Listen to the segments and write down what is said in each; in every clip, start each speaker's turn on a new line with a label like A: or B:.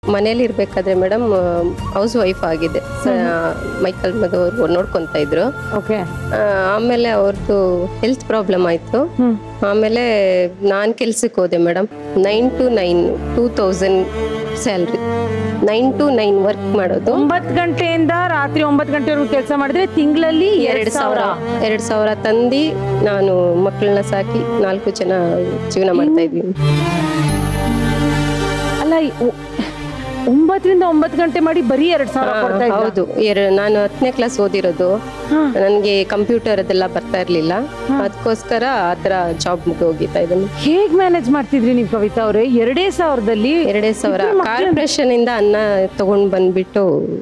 A: ಮನೇಲಿ ಇರ್ಬೇಕಾದ್ರೆ madam house wife ಆಗಿದೆ ಸ- ಮೈಕಲ್ ಮಧು ಅವರು ನೋಡ್ಕೊಂತ ಇದ್ರು
B: ಓಕೆ
A: ಆ, ಆಮೇಲೆ ಅವ್ರದ್ದು ಹೆಲ್ತ್ ಪ್ರಾಬ್ಲಮ್ ಆಯ್ತು ಆಮೇಲೆ ನಾನ್ ಕೆಲ್ಸಕ್ಕೆ ಹೋದೆ madam nine to nine two thousand salary nine to nine work ಮಾಡೋದು
B: ಒಂಬತ್ತು ಗಂಟೆಯಿಂದ ರಾತ್ರಿ ಒಂಬತ್ತು ಗಂಟೆವರೆಗೂ ಕೆಲಸ ಮಾಡಿದ್ರೆ ತಿಂಗಳಲ್ಲಿ
A: ಎರಡ್ ಸಾವಿರ ಎರಡ್ ಸಾವಿರ ತಂದಿ ನಾನು ಮಕ್ಕಳನ್ನ ಸಾಕಿ ನಾಲ್ಕು ಜನ ಜೀವನ ಮಾಡ್ತಾ ಇದ್ದೀನಿ
B: ಅಲ್ಲ ಈ ಒ- ಒಂಬತ್ತರಿಂದ ಒಂಬತ್ತು ಗಂಟೆ ಮಾಡಿ ಬರೀ ಎರಡ್ ಸಾವಿರ ಕೊಡ್ತಾ ಇದ್ದ
A: ಹೌದು ಎರ ನಾನು ಹತ್ತನೇ ಕ್ಲಾಸ್ ಓದಿರೋದು ನನಗೆ ಕಂಪ್ಯೂಟರ್ ಅದೆಲ್ಲ ಬರ್ತಾ ಇರ್ಲಿಲ್ಲ ಅದಕ್ಕೋಸ್ಕರ ಆತರ ಜಾಬ್ ಹೋಗಿತಾ ಇದ್ದೀನಿ
B: ಹೇಗ್ ಮ್ಯಾನೇಜ್ ಮಾಡ್ತಿದ್ರಿ ನೀವು ಕವಿತಾ ಅವ್ರೆ ಎರಡೇ ಸಾವಿರದಲ್ಲಿ
A: ಎರಡೇ ಸಾವಿರ ಕಾರ್ಪೊರೇಷನ್ ಇಂದ ಅನ್ನ ತಗೊಂಡ್ ಬಂದ್ಬಿಟ್ಟು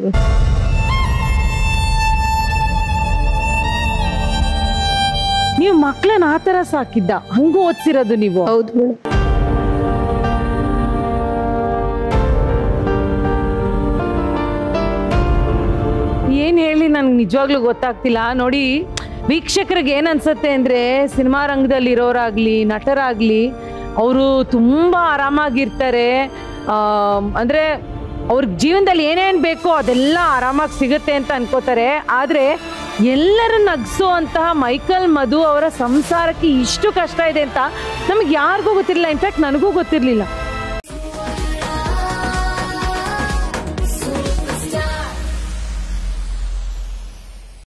B: ನೀವು ಮಕ್ಳನ್ನ ಆತರ ಸಾಕಿದ್ದ ಹಂಗೂ ಓದ್ಸಿರೋದು ನೀವು
A: ಹೌದು ಮೇಡಮ್
B: ಏನ್ ಹೇಳಿ ನನ್ಗೆ ನಿಜವಾಗ್ಲೂ ಗೊತ್ತಾಗ್ತಿಲ್ಲ ನೋಡಿ ವೀಕ್ಷಕರಿಗೆ ಏನ್ ಅನ್ಸತ್ತೆ ಅಂದ್ರೆ ಸಿನಿಮಾ ರಂಗದಲ್ಲಿ ಇರೋರಾಗ್ಲಿ ನಟರಾಗ್ಲಿ ಅವರು ತುಂಬಾ ಆರಾಮಾಗಿರ್ತಾರೆ ಆ, ಅಂದ್ರೆ ಅವ್ರ ಜೀವನದಲ್ಲಿ ಏನೇನ್ ಬೇಕೋ ಅದೆಲ್ಲ ಆರಾಮಾಗಿ ಸಿಗುತ್ತೆ ಅಂತ ಅನ್ಕೋತಾರೆ ಆದ್ರೆ ಎಲ್ಲರೂ ನಗ್ಸುವಂತಹ ಮೈಕಲ್ ಮಧು ಅವರ ಸಂಸಾರಕ್ಕೆ ಇಷ್ಟು ಕಷ್ಟ ಇದೆ ಅಂತ ನಮ್ಗೆ ಯಾರಿಗೂ ಗೊತ್ತಿರಲಿಲ್ಲ ಇನ್ಫ್ಯಾಕ್ಟ್ ನನಗೂ ಗೊತ್ತಿರಲಿಲ್ಲ